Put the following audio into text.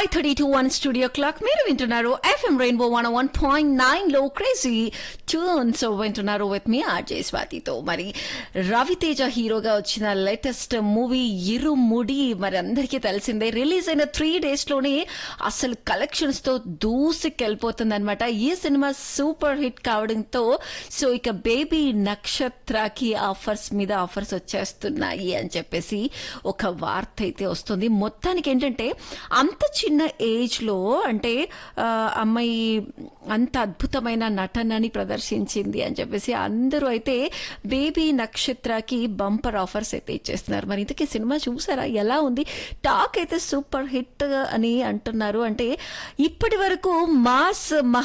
five thirty two one studio clock మీరు వింటున్నారు FM Rainbow one one point nine లో crazy tunes వింటున్నారు with me RJ స్వాతితో మరి రవితేజ హీరోగా వచ్చిన లేటెస్ట్ మూవీ ఇరుముడి మరి అందరికీ తెలిసిందే రిలీజ్ అయిన త్రీ డేస్ లోనే అసలు కలెక్షన్స్ తో దూసుకెళ్ళిపోతుంది అనమాట ఈ సినిమా సూపర్ హిట్ కావడంతో సో ఇక బేబీ నక్షత్రకి ఆఫర్స్ మీద ఆఫర్స్ వచ్చేస్తున్నాయి అని చెప్పేసి ఒక వార్త అయితే వస్తుంది మొత్తానికి ఏంటంటే అంత చిన్న ఏజ్ లో అంటే ఆ, అమ్మాయి అంత అద్భుతమైన నటనని ప్రదర్శించింది అని చెప్పేసి అందరూ అయితే బేబీ నక్షత్రకి బంపర్ ఆఫర్స్ అయితే ఇచ్చేస్తున్నారు మరి ఇంతకీ సినిమా చూసారా ఎలా ఉంది టాక్ అయితే సూపర్ హిట్ అని అంటున్నారు అంటే ఇప్పటి వరకు మాస్